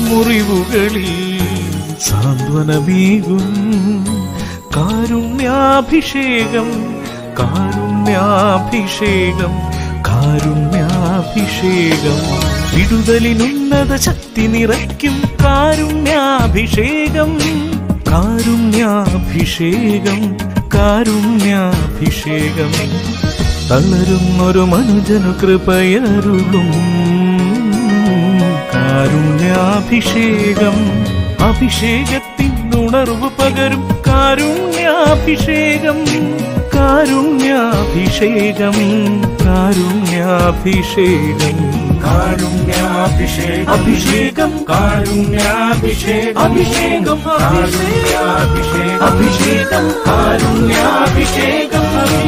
മുറിവുകളിൽ സാന്ത്വനമേകും കാരുണ്യാഭിഷേകം കാരുണ്യാഭിഷേകം കാരുണ്യാഭിഷേകം വിടുതലിനുന്നത ശക്തി നിറയ്ക്കും കാരുണ്യാഭിഷേകം കാരുണ്യാഭിഷേകം കാരുണ്യാഭിഷേകം തളരുന്നൊരു മനുജനു കൃപയരുളും കാരുണ്യാഭിഷേകം അഭിഷേകത്തിൻ ഉണർവ് പകരും കാരുണ്യാഭിഷേകം കാരുണ്യാഭിഷേകം കാരുണ്യാഭിഷേകം കാരുണ്യാഭിഷേകം അഭിഷേകം കാരുണ്യാഭിഷേകം അഭിഷേകം കാരുണ്യാഭിഷേകം അഭിഷേകം കാരുണ്യാഭിഷേകം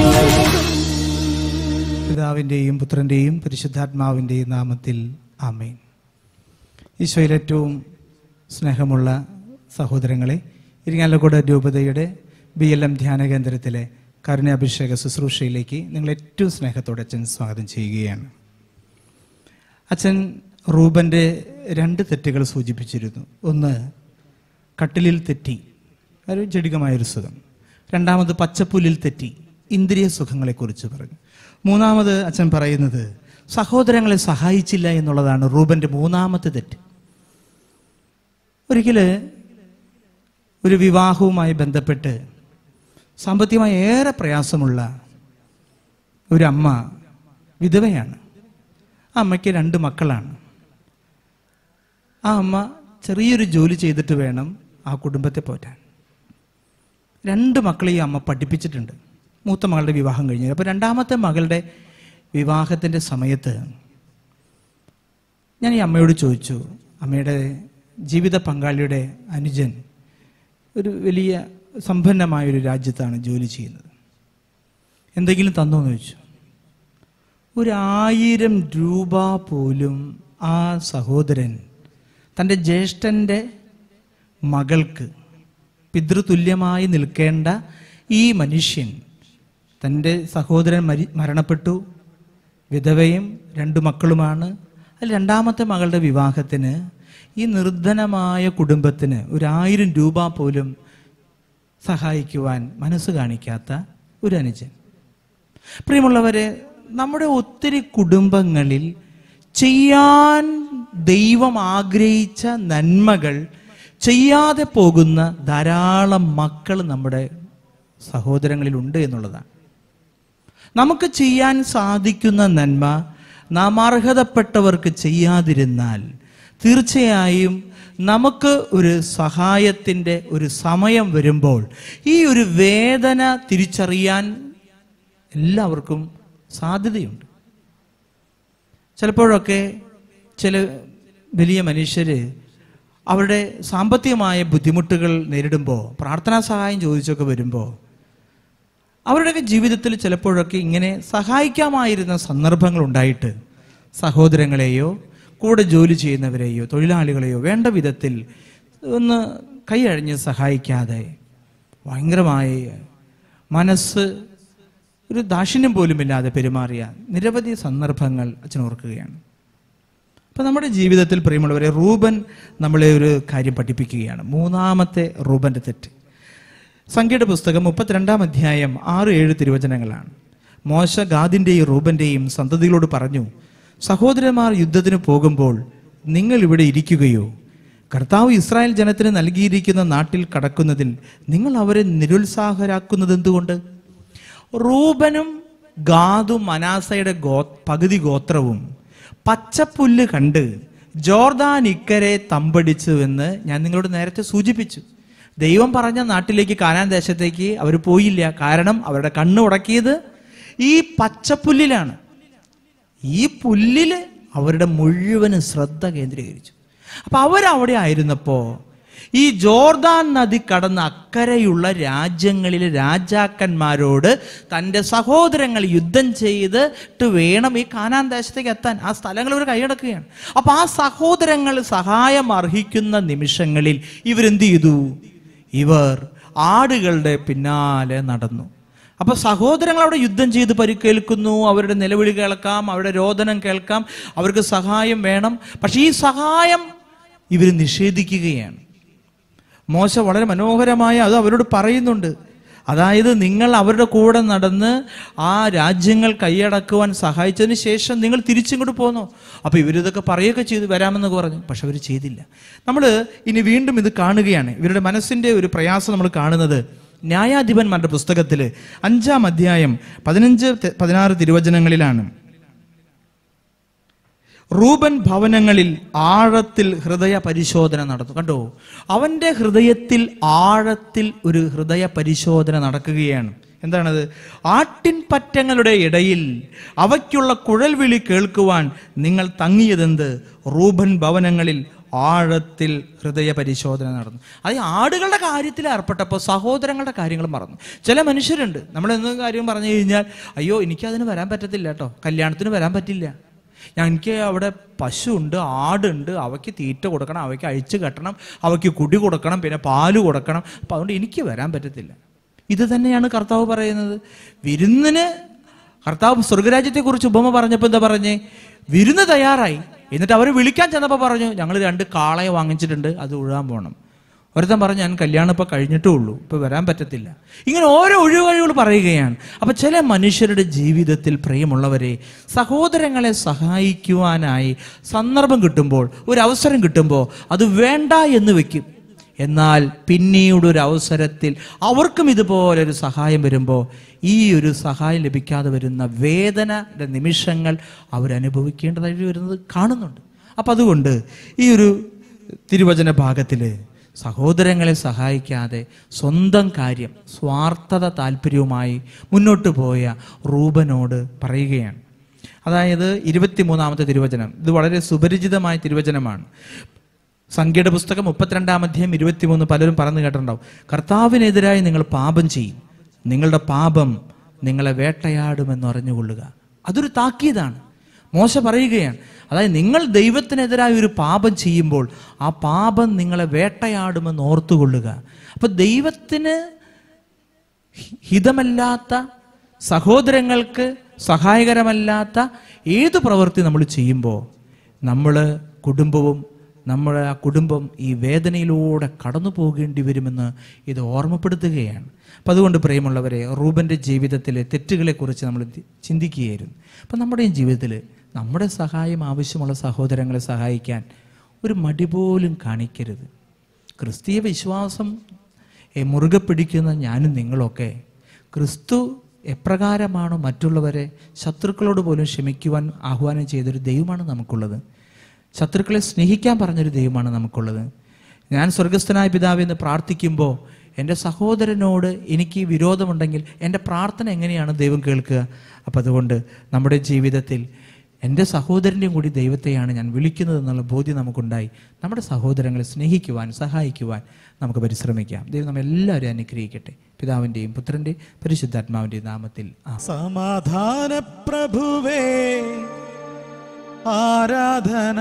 പിതാവിൻ്റെയും പുത്രൻ്റെയും പരിശുദ്ധാത്മാവിൻ്റെയും നാമത്തിൽ ആമേൻ ഈശോയിൽ ഏറ്റവും സ്നേഹമുള്ള സഹോദരങ്ങളെ ഇരിങ്ങാലക്കുട രൂപതയുടെ ബി എൽ എം ധ്യാന കേന്ദ്രത്തിലെ കരുണാഭിഷേക ശുശ്രൂഷയിലേക്ക് നിങ്ങൾ ഏറ്റവും സ്നേഹത്തോടെ അച്ഛൻ സ്വാഗതം ചെയ്യുകയാണ് അച്ഛൻ റൂബൻ്റെ രണ്ട് തെറ്റുകൾ സൂചിപ്പിച്ചിരുന്നു ഒന്ന് കട്ടിലിൽ തെറ്റി ഒരു ജടികമായൊരു സുഖം രണ്ടാമത് പച്ചപ്പുല്ലിൽ തെറ്റി ഇന്ദ്രിയ സുഖങ്ങളെക്കുറിച്ച് പറഞ്ഞു മൂന്നാമത് അച്ഛൻ പറയുന്നത് സഹോദരങ്ങളെ സഹായിച്ചില്ല എന്നുള്ളതാണ് റൂബന്റെ മൂന്നാമത്തെ തെറ്റ് ഒരിക്കല് ഒരു വിവാഹവുമായി ബന്ധപ്പെട്ട് സാമ്പത്തികമായി ഏറെ പ്രയാസമുള്ള ഒരു അമ്മ വിധവയാണ് ആ അമ്മയ്ക്ക് രണ്ട് മക്കളാണ് ആ അമ്മ ചെറിയൊരു ജോലി ചെയ്തിട്ട് വേണം ആ കുടുംബത്തെ പോറ്റാൻ രണ്ട് മക്കളെ ഈ അമ്മ പഠിപ്പിച്ചിട്ടുണ്ട് മൂത്ത മകളുടെ വിവാഹം കഴിഞ്ഞു അപ്പോൾ രണ്ടാമത്തെ മകളുടെ വിവാഹത്തിൻ്റെ സമയത്ത് ഞാൻ ഈ അമ്മയോട് ചോദിച്ചു അമ്മയുടെ ജീവിത പങ്കാളിയുടെ അനുജൻ ഒരു വലിയ സമ്പന്നമായ ഒരു രാജ്യത്താണ് ജോലി ചെയ്യുന്നത് എന്തെങ്കിലും തന്നോ എന്ന് ചോദിച്ചു ഒരു ആയിരം രൂപ പോലും ആ സഹോദരൻ തൻ്റെ ജ്യേഷ്ഠൻ്റെ മകൾക്ക് പിതൃതുല്യമായി നിൽക്കേണ്ട ഈ മനുഷ്യൻ തൻ്റെ സഹോദരൻ മരി മരണപ്പെട്ടു വിധവയും രണ്ടു മക്കളുമാണ് അതിൽ രണ്ടാമത്തെ മകളുടെ വിവാഹത്തിന് ഈ നിർധനമായ കുടുംബത്തിന് ഒരു ആയിരം രൂപ പോലും സഹായിക്കുവാൻ മനസ്സ് കാണിക്കാത്ത ഒരു അനുജൻ പ്രിയമുള്ളവരെ നമ്മുടെ ഒത്തിരി കുടുംബങ്ങളിൽ ചെയ്യാൻ ദൈവം ആഗ്രഹിച്ച നന്മകൾ ചെയ്യാതെ പോകുന്ന ധാരാളം മക്കൾ നമ്മുടെ സഹോദരങ്ങളിലുണ്ട് എന്നുള്ളതാണ് നമുക്ക് ചെയ്യാൻ സാധിക്കുന്ന നന്മ നാം അർഹതപ്പെട്ടവർക്ക് ചെയ്യാതിരുന്നാൽ തീർച്ചയായും നമുക്ക് ഒരു സഹായത്തിൻ്റെ ഒരു സമയം വരുമ്പോൾ ഈ ഒരു വേദന തിരിച്ചറിയാൻ എല്ലാവർക്കും സാധ്യതയുണ്ട് ചിലപ്പോഴൊക്കെ ചില വലിയ മനുഷ്യർ അവരുടെ സാമ്പത്തികമായ ബുദ്ധിമുട്ടുകൾ നേരിടുമ്പോൾ പ്രാർത്ഥനാ സഹായം ചോദിച്ചൊക്കെ വരുമ്പോൾ അവരുടെയൊക്കെ ജീവിതത്തിൽ ചിലപ്പോഴൊക്കെ ഇങ്ങനെ സഹായിക്കാമായിരുന്ന സന്ദർഭങ്ങൾ ഉണ്ടായിട്ട് സഹോദരങ്ങളെയോ കൂടെ ജോലി ചെയ്യുന്നവരെയോ തൊഴിലാളികളെയോ വേണ്ട വിധത്തിൽ ഒന്ന് കൈയഴിഞ്ഞ് സഹായിക്കാതെ ഭയങ്കരമായി മനസ്സ് ഒരു ദാക്ഷിണ്യം പോലുമില്ലാതെ പെരുമാറിയ നിരവധി സന്ദർഭങ്ങൾ അച്ഛൻ ഓർക്കുകയാണ് അപ്പം നമ്മുടെ ജീവിതത്തിൽ പ്രിയമുള്ളവരെ റൂബൻ നമ്മളെ ഒരു കാര്യം പഠിപ്പിക്കുകയാണ് മൂന്നാമത്തെ റൂബന്റെ തെറ്റ് സംഖ്യയുടെ പുസ്തകം മുപ്പത്തിരണ്ടാം അധ്യായം ആറ് ഏഴ് തിരുവചനങ്ങളാണ് മോശ ഗാദിന്റെയും റൂബന്റെയും സന്തതികളോട് പറഞ്ഞു സഹോദരന്മാർ യുദ്ധത്തിന് പോകുമ്പോൾ നിങ്ങൾ ഇവിടെ ഇരിക്കുകയോ കർത്താവ് ഇസ്രായേൽ ജനത്തിന് നൽകിയിരിക്കുന്ന നാട്ടിൽ കടക്കുന്നതിൽ നിങ്ങൾ അവരെ നിരുത്സാഹരാക്കുന്നത് എന്തുകൊണ്ട് റൂബനും ഗാദും മനാസയുടെ ഗോ പകുതി ഗോത്രവും പച്ചപ്പുല്ല് കണ്ട് ജോർദാൻ ഇക്കരെ തമ്പടിച്ചു എന്ന് ഞാൻ നിങ്ങളോട് നേരത്തെ സൂചിപ്പിച്ചു ദൈവം പറഞ്ഞ നാട്ടിലേക്ക് കാനാൻ ദേശത്തേക്ക് അവർ പോയില്ല കാരണം അവരുടെ കണ്ണ് ഉടക്കിയത് ഈ പച്ചപ്പുല്ലിലാണ് ഈ പുല്ലില് അവരുടെ മുഴുവൻ ശ്രദ്ധ കേന്ദ്രീകരിച്ചു അപ്പൊ അവരവിടെ ആയിരുന്നപ്പോ ഈ ജോർദാൻ നദി കടന്ന് അക്കരെയുള്ള രാജ്യങ്ങളിലെ രാജാക്കന്മാരോട് തൻ്റെ സഹോദരങ്ങൾ യുദ്ധം ചെയ്തിട്ട് വേണം ഈ കാനാൻ ദേശത്തേക്ക് എത്താൻ ആ സ്ഥലങ്ങൾ ഇവർ കൈയടക്കുകയാണ് അപ്പൊ ആ സഹോദരങ്ങൾ സഹായം അർഹിക്കുന്ന നിമിഷങ്ങളിൽ ഇവരെന്ത് ചെയ്തു ഇവർ ആടുകളുടെ പിന്നാലെ നടന്നു അപ്പൊ സഹോദരങ്ങൾ അവിടെ യുദ്ധം ചെയ്ത് പരിക്കേൽക്കുന്നു അവരുടെ നിലവിളി കേൾക്കാം അവരുടെ രോദനം കേൾക്കാം അവർക്ക് സഹായം വേണം പക്ഷെ ഈ സഹായം ഇവർ നിഷേധിക്കുകയാണ് മോശ വളരെ മനോഹരമായ അത് അവരോട് പറയുന്നുണ്ട് അതായത് നിങ്ങൾ അവരുടെ കൂടെ നടന്ന് ആ രാജ്യങ്ങൾ കൈയടക്കുവാൻ സഹായിച്ചതിന് ശേഷം നിങ്ങൾ തിരിച്ചിങ്ങോട്ട് പോന്നോ അപ്പോൾ ഇവരിതൊക്കെ പറയുകയൊക്കെ ചെയ്തു വരാമെന്നൊക്കെ പറഞ്ഞു പക്ഷെ അവർ ചെയ്തില്ല നമ്മൾ ഇനി വീണ്ടും ഇത് കാണുകയാണ് ഇവരുടെ മനസ്സിൻ്റെ ഒരു പ്രയാസം നമ്മൾ കാണുന്നത് ന്യായാധിപന്മാരുടെ പുസ്തകത്തിൽ അഞ്ചാം അധ്യായം പതിനഞ്ച് തെ- പതിനാറ് തിരുവചനങ്ങളിലാണ് റൂബൻ ഭവനങ്ങളിൽ ആഴത്തിൽ ഹൃദയ പരിശോധന നടന്നു കണ്ടോ അവന്റെ ഹൃദയത്തിൽ ആഴത്തിൽ ഒരു ഹൃദയ പരിശോധന നടക്കുകയാണ് എന്താണത് ആട്ടിൻ പറ്റങ്ങളുടെ ഇടയിൽ അവയ്ക്കുള്ള കുഴൽവിളി കേൾക്കുവാൻ നിങ്ങൾ തങ്ങിയതെന്ത് റൂബൻ ഭവനങ്ങളിൽ ആഴത്തിൽ ഹൃദയ പരിശോധന നടന്നു അത് ഈ ആടുകളുടെ കാര്യത്തിൽ ഏർപ്പെട്ടപ്പോൾ സഹോദരങ്ങളുടെ കാര്യങ്ങൾ മറന്നു ചില മനുഷ്യരുണ്ട് നമ്മൾ എന്തെങ്കിലും കാര്യം പറഞ്ഞു കഴിഞ്ഞാൽ അയ്യോ എനിക്കതിന് വരാൻ പറ്റത്തില്ല കേട്ടോ കല്യാണത്തിന് വരാൻ പറ്റില്ല ഞാൻ എനിക്ക് അവിടെ പശുണ്ട് ആടുണ്ട് അവയ്ക്ക് തീറ്റ കൊടുക്കണം അവയ്ക്ക് അഴിച്ചു കെട്ടണം അവയ്ക്ക് കുടി കൊടുക്കണം പിന്നെ പാല് കൊടുക്കണം അപ്പം അതുകൊണ്ട് എനിക്ക് വരാൻ പറ്റത്തില്ല ഇത് തന്നെയാണ് കർത്താവ് പറയുന്നത് വിരുന്നിന് കർത്താവ് സ്വർഗരാജ്യത്തെക്കുറിച്ച് ഉപമ പറഞ്ഞപ്പോൾ എന്താ പറഞ്ഞേ വിരുന്ന് തയ്യാറായി എന്നിട്ട് അവർ വിളിക്കാൻ ചെന്നപ്പോൾ പറഞ്ഞു ഞങ്ങൾ രണ്ട് കാളയെ വാങ്ങിച്ചിട്ടുണ്ട് അത് ഉഴാൻ പോകണം ഒരുത്തൻ പറഞ്ഞു ഞാൻ കല്യാണം ഇപ്പം കഴിഞ്ഞിട്ടേ ഉള്ളൂ ഇപ്പം വരാൻ പറ്റത്തില്ല ഇങ്ങനെ ഓരോ ഒഴിവഴികൾ പറയുകയാണ് അപ്പം ചില മനുഷ്യരുടെ ജീവിതത്തിൽ പ്രിയമുള്ളവരെ സഹോദരങ്ങളെ സഹായിക്കുവാനായി സന്ദർഭം കിട്ടുമ്പോൾ ഒരു അവസരം കിട്ടുമ്പോൾ അത് വേണ്ട എന്ന് വെക്കും എന്നാൽ പിന്നീട് ഒരു അവസരത്തിൽ അവർക്കും ഇതുപോലെ ഒരു സഹായം വരുമ്പോൾ ഈ ഒരു സഹായം ലഭിക്കാതെ വരുന്ന വേദനയുടെ നിമിഷങ്ങൾ അവരനുഭവിക്കേണ്ടതായിട്ട് വരുന്നത് കാണുന്നുണ്ട് അപ്പം അതുകൊണ്ട് ഈ ഒരു തിരുവചന ഭാഗത്തിൽ സഹോദരങ്ങളെ സഹായിക്കാതെ സ്വന്തം കാര്യം സ്വാർത്ഥത താല്പര്യവുമായി മുന്നോട്ട് പോയ റൂബനോട് പറയുകയാണ് അതായത് ഇരുപത്തിമൂന്നാമത്തെ തിരുവചനം ഇത് വളരെ സുപരിചിതമായ തിരുവചനമാണ് സംഖ്യയുടെ പുസ്തകം മുപ്പത്തിരണ്ടാം അധ്യായം ഇരുപത്തിമൂന്ന് പലരും പറഞ്ഞു കേട്ടിട്ടുണ്ടാവും കർത്താവിനെതിരായി നിങ്ങൾ പാപം ചെയ്യും നിങ്ങളുടെ പാപം നിങ്ങളെ വേട്ടയാടുമെന്ന് അറിഞ്ഞുകൊള്ളുക അതൊരു താക്കീതാണ് മോശ പറയുകയാണ് അതായത് നിങ്ങൾ ദൈവത്തിനെതിരായ ഒരു പാപം ചെയ്യുമ്പോൾ ആ പാപം നിങ്ങളെ വേട്ടയാടുമെന്ന് ഓർത്തുകൊള്ളുക അപ്പൊ ദൈവത്തിന് ഹി- ഹിതമല്ലാത്ത സഹോദരങ്ങൾക്ക് സഹായകരമല്ലാത്ത ഏത് പ്രവൃത്തി നമ്മൾ ചെയ്യുമ്പോൾ നമ്മൾ കുടുംബവും നമ്മുടെ ആ കുടുംബം ഈ വേദനയിലൂടെ കടന്നു പോകേണ്ടി വരുമെന്ന് ഇത് ഓർമ്മപ്പെടുത്തുകയാണ് അപ്പം അതുകൊണ്ട് പ്രിയമുള്ളവരെ റൂബൻ്റെ ജീവിതത്തിലെ തെറ്റുകളെക്കുറിച്ച് നമ്മൾ തി- ചിന്തിക്കുകയായിരുന്നു അപ്പം നമ്മുടെ ഈ ജീവിതത്തിൽ നമ്മുടെ സഹായം ആവശ്യമുള്ള സഹോദരങ്ങളെ സഹായിക്കാൻ ഒരു മടി പോലും കാണിക്കരുത് ക്രിസ്തീയ വിശ്വാസം എ, മുറുകെ പിടിക്കുന്ന ഞാനും നിങ്ങളൊക്കെ ക്രിസ്തു എപ്രകാരമാണോ മറ്റുള്ളവരെ ശത്രുക്കളോട് പോലും ക്ഷമിക്കുവാൻ ആഹ്വാനം ചെയ്തൊരു ദൈവമാണ് നമുക്കുള്ളത് ശത്രുക്കളെ സ്നേഹിക്കാൻ പറഞ്ഞൊരു ദൈവമാണ് നമുക്കുള്ളത് ഞാൻ സ്വർഗസ്ഥനായ പിതാവ് എന്ന് പ്രാർത്ഥിക്കുമ്പോൾ എൻ്റെ സഹോദരനോട് എനിക്ക് വിരോധമുണ്ടെങ്കിൽ എൻ്റെ പ്രാർത്ഥന എങ്ങനെയാണ് ദൈവം കേൾക്കുക അപ്പം അതുകൊണ്ട് നമ്മുടെ ജീവിതത്തിൽ എൻ്റെ സഹോദരൻ്റെയും കൂടി ദൈവത്തെയാണ് ഞാൻ വിളിക്കുന്നത് എന്നുള്ള ബോധ്യം നമുക്കുണ്ടായി നമ്മുടെ സഹോദരങ്ങളെ സ്നേഹിക്കുവാൻ സഹായിക്കുവാൻ നമുക്ക് പരിശ്രമിക്കാം ദൈവം നമ്മെല്ലാവരും അനുഗ്രഹിക്കട്ടെ പിതാവിൻ്റെയും പുത്രൻ്റെയും പരിശുദ്ധാത്മാവിൻ്റെയും നാമത്തിൽ ആ സമാധാന പ്രഭുവേ ആരാധന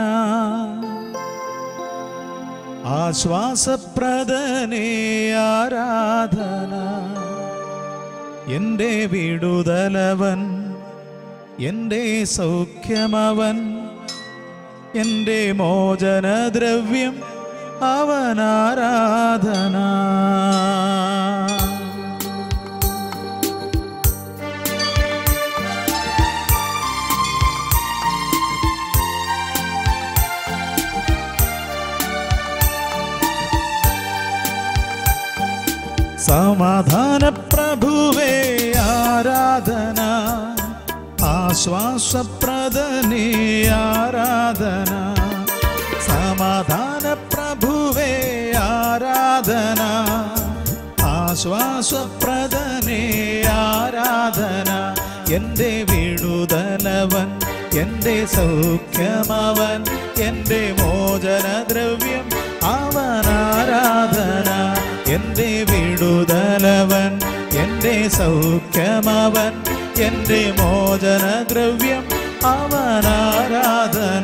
ആശ്വാസപ്രദനേ ആരാധന എൻ്റെ വിടുതലവൻ എൻ്റെ സൗഖ്യമവൻ എൻ്റെ മോചനദ്രവ്യം അവൻ ആരാധന സമാധാന പ്രഭുവേ ആരാധന ആശ്വാസപ്രദനേ ആരാധന സമാധാന പ്രഭുവേ ആരാധന ആശ്വാസപ്രദനേ ആരാധന എൻ്റെ വിടുതലവൻ എൻ്റെ സൗഖ്യമവൻ എൻ്റെ മോചനദ്രവ്യം അവൻ ആരാധന എൻ്റെ വിടുതലവൻ എൻ്റെ സൗഖ്യമവൻ എൻ്റെ മോചനദ്രവ്യം അവൻ ആരാധന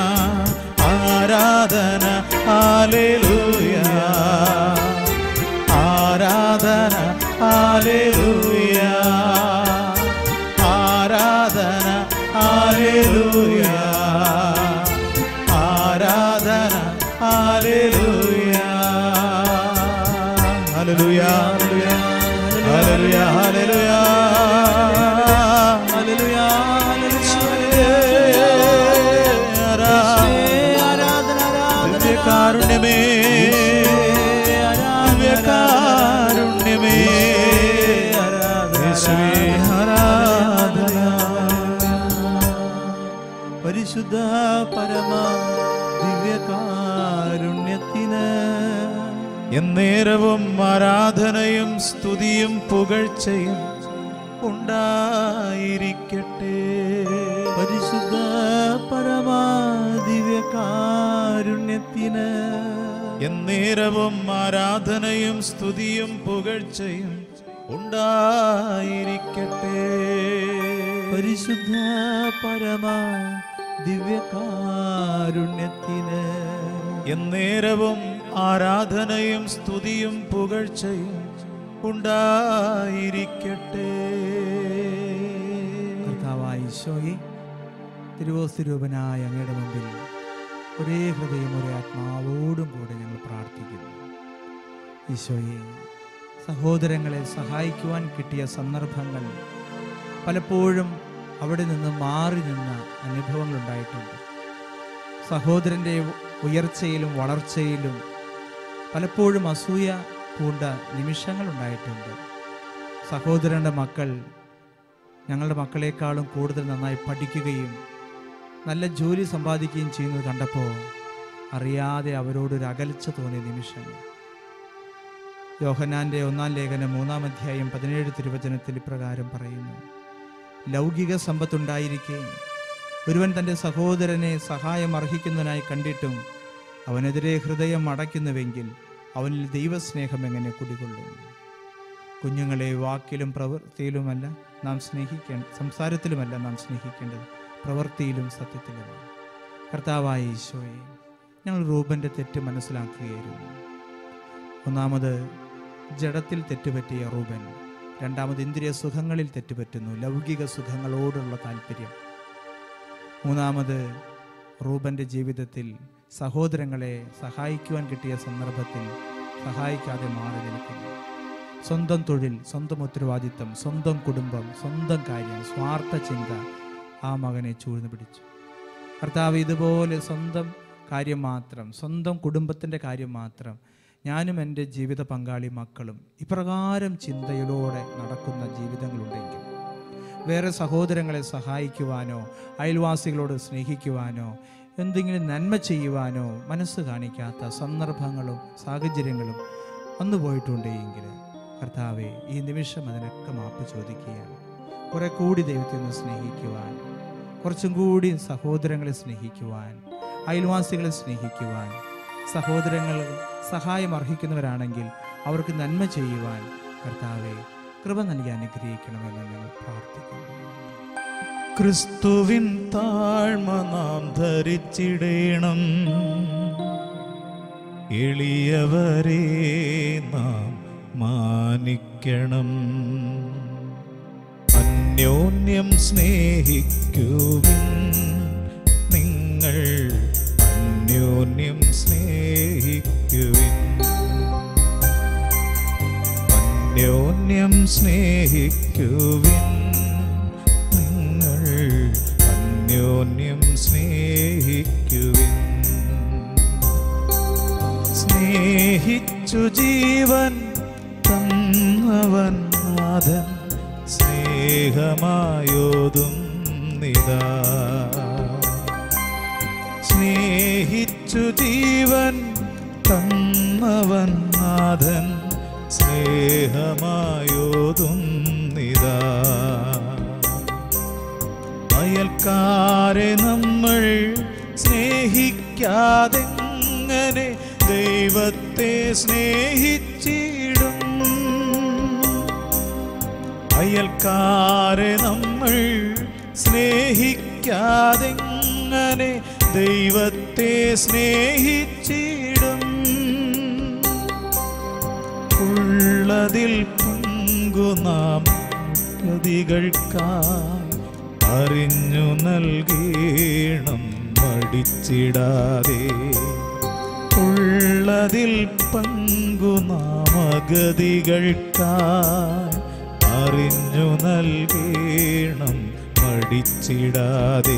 ആരാധന ഹാലേലൂയ ആരാധന ഹാലേലൂയ ആരാധന ഹാലേലൂയ ആരാധന ഹാലേലൂയ ഹല്ലേലൂയ ഹല്ലേലൂയ ഹല്ലേലൂയ ഹല്ലേലൂയ ദിവ്യകാരുണ്യമേ ദിവ്യകാരുണ്യമേ യേശുവേ ആരാധന പരിശുദ്ധ പരമ ദിവ്യകാരുണ്യത്തിന് എന്നേരവും ആരാധനയും സ്തുതിയും പുകഴ്ചയും ഉണ്ടായിരിക്കട്ടെ പരിശുദ്ധ പരമ ദിവ്യകാരുണ്യത്തിന് എന്നേരവും ആരാധനയും സ്തുതിയും പുകഴ്ചയും ഉണ്ടായിരിക്കട്ടെ പരിശുദ്ധ പരമ ദിവ്യകാരുണ്യത്തിന് എന്നേരവും ആരാധനയും സ്തുതിയും പുകഴ്ചയും ഉണ്ടായിരിക്കട്ടെ കർത്താവായ ഈശോയെ തിരുവോസ്തിരൂപനായ അങ്ങയുടെ മുമ്പിൽ ഒരേ ഹൃദയം ഒരേ ആത്മാവോടും കൂടെ ഞങ്ങൾ പ്രാർത്ഥിക്കുന്നു ഈശോയെ സഹോദരങ്ങളെ സഹായിക്കുവാൻ കിട്ടിയ സന്ദർഭങ്ങൾ പലപ്പോഴും അവിടെ നിന്ന് മാറി നിന്ന അനുഭവങ്ങളുണ്ടായിട്ടുണ്ട് സഹോദരൻ്റെ ഉയർച്ചയിലും വളർച്ചയിലും പലപ്പോഴും അസൂയ പൂണ്ട നിമിഷങ്ങളുണ്ടായിട്ടുണ്ട് സഹോദരൻ്റെ മക്കൾ ഞങ്ങളുടെ മക്കളെക്കാളും കൂടുതൽ നന്നായി പഠിക്കുകയും നല്ല ജോലി സമ്പാദിക്കുകയും ചെയ്യുന്നത് കണ്ടപ്പോൾ അറിയാതെ അവരോടൊരു അകൽച്ച തോന്നിയ നിമിഷങ്ങൾ യോഹനാന്റെ ഒന്നാം ലേഖനം മൂന്നാം അധ്യായം പതിനേഴ് തിരുവചനത്തിൽ ഇപ്രകാരം പറയുന്നു ലൗകിക സമ്പത്തുണ്ടായിരിക്കെ ഒരുവൻ തൻ്റെ സഹോദരനെ സഹായം അർഹിക്കുന്നതിനായി കണ്ടിട്ടും അവനെതിരെ ഹൃദയം അടയ്ക്കുന്നുവെങ്കിൽ അവനിൽ ദൈവസ്നേഹം എങ്ങനെ കുടികൊള്ളും കുഞ്ഞുങ്ങളെ വാക്കിലും പ്രവൃത്തിയിലുമല്ല നാം സ്നേഹിക്കേ സംസാരത്തിലുമല്ല നാം സ്നേഹിക്കേണ്ടത് പ്രവൃത്തിയിലും സത്യത്തിലുമാണ് കർത്താവായ ഈശോയെ ഞങ്ങൾ റൂബൻ്റെ തെറ്റ് മനസ്സിലാക്കുകയായിരുന്നു ഒന്നാമത് ജഡത്തിൽ തെറ്റുപറ്റിയ റൂബൻ രണ്ടാമത് ഇന്ദ്രിയ സുഖങ്ങളിൽ തെറ്റുപറ്റുന്നു ലൗകിക സുഖങ്ങളോടുള്ള താല്പര്യം മൂന്നാമത് റൂബൻ്റെ ജീവിതത്തിൽ സഹോദരങ്ങളെ സഹായിക്കുവാൻ കിട്ടിയ സന്ദർഭത്തിൽ സഹായിക്കാതെ മാറി നിൽക്കുന്നു സ്വന്തം തൊഴിൽ സ്വന്തം ഉത്തരവാദിത്തം സ്വന്തം കുടുംബം സ്വന്തം കാര്യം സ്വാർത്ഥ ചിന്ത ആ മകനെ ചൂഴ്ന്നു പിടിച്ചു കർത്താവ് ഇതുപോലെ സ്വന്തം കാര്യം മാത്രം സ്വന്തം കുടുംബത്തിൻ്റെ കാര്യം മാത്രം ഞാനും എൻ്റെ ജീവിത പങ്കാളി മക്കളും ഇപ്രകാരം ചിന്തയിലൂടെ നടക്കുന്ന ജീവിതങ്ങളുണ്ടെങ്കിൽ വേറെ സഹോദരങ്ങളെ സഹായിക്കുവാനോ അയൽവാസികളോട് സ്നേഹിക്കുവാനോ എന്തെങ്കിലും നന്മ ചെയ്യുവാനോ മനസ്സ് കാണിക്കാത്ത സന്ദർഭങ്ങളും സാഹചര്യങ്ങളും വന്നു പോയിട്ടുണ്ടെങ്കിൽ കർത്താവെ ഈ നിമിഷം അതിനൊക്കെ മാപ്പ് ചോദിക്കുകയാണ് കുറെ കൂടി ദൈവത്തെ ഒന്ന് സ്നേഹിക്കുവാൻ കുറച്ചും കൂടി സഹോദരങ്ങളെ സ്നേഹിക്കുവാൻ അയൽവാസികളെ സ്നേഹിക്കുവാൻ സഹോദരങ്ങൾ സഹായം അർഹിക്കുന്നവരാണെങ്കിൽ അവർക്ക് നന്മ ചെയ്യുവാൻ കർത്താവെ കൃപ നൽകി അനുഗ്രഹിക്കണമെന്ന് ഞങ്ങൾ പ്രാർത്ഥിക്കുന്നു ക്രിസ്തുവിൻ താഴ്മ നാം ധരിച്ചിടേണം എളിയവരെ നാം മാനിക്കണം അന്യോന്യം സ്നേഹിക്കുവിൻ നിങ്ങൾ അന്യോന്യം സ്നേഹിക്കുവിൻ അന്യോന്യം സ്നേഹിക്കുവിൻ നിങ്ങൾ അന്യോന്യം സ്നേഹിക്കുവിൻ സ്നേഹിച്ചു ജീവൻ തന്നവൻ നാഥൻ സ്നേഹമായോതും നിതാ സ്നേഹിച്ചു ജീവൻ തന്നവൻ നാഥൻ സ്നേഹമായോതും നിതാ അയൽക്കാരെ നമ്മൾ സ്നേഹിക്കാതെങ്ങനെ ദൈവത്തെ സ്നേഹിച്ചിടും അയൽക്കാരെ നമ്മൾ സ്നേഹിക്കാതെങ്ങനെ ദൈവത്തെ സ്നേഹിച്ചിടും ഉള്ളതിൽ പങ്കു നാം പ്രതികൾക്കായി അറിഞ്ഞു നൽകീണം മടിച്ചിടാതെ ഉള്ള ഉള്ളതിൽ പങ്കു നാമഗതികൾക്കായി അറിഞ്ഞു നൽകേണം മടിച്ചിടാതെ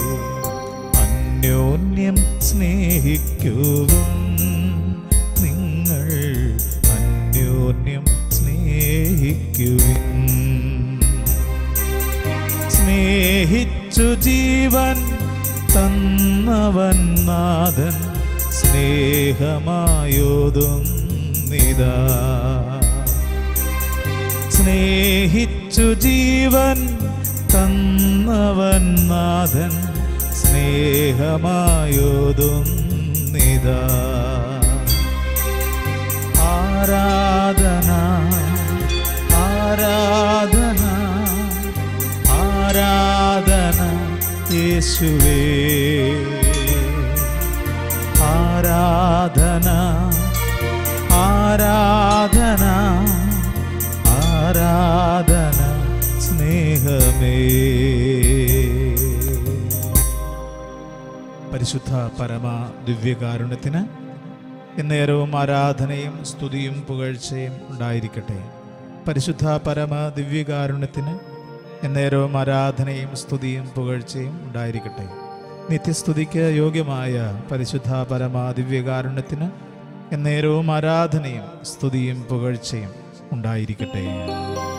അന്യോന്യം സ്നേഹിക്കുവും നിങ്ങൾ അന്യോന്യം സ്നേഹിക്കുവിൻ സ്നേഹിച്ചു ജീവൻ തന്നവൻ നാഥൻ സ്നേഹമായോതും നിതാ സ്നേഹിച്ചു ജീവൻ തന്നവൻ നാഥൻ സ്നേഹമായോതും നിതാ ആരാധന ആരാധന ആരാധന യേശുവേ ആരാധന ആരാധന ആരാധന സ്നേഹമേ പരിശുദ്ധ പരമ ദിവ്യകാരുണ്യത്തിന് എന്നേരവും ആരാധനയും സ്തുതിയും പുകഴ്ചയും ഉണ്ടായിരിക്കട്ടെ പരിശുദ്ധ പരമ ദിവ്യകാരുണ്യത്തിന് എന്നേരവും ആരാധനയും സ്തുതിയും പുകഴ്ചയും ഉണ്ടായിരിക്കട്ടെ നിത്യസ്തുതിക്ക് യോഗ്യമായ പരിശുദ്ധ പരമ ദിവ്യകാരുണ്യത്തിന് എന്നേരവും ആരാധനയും സ്തുതിയും പുകഴ്ചയും ഉണ്ടായിരിക്കട്ടെ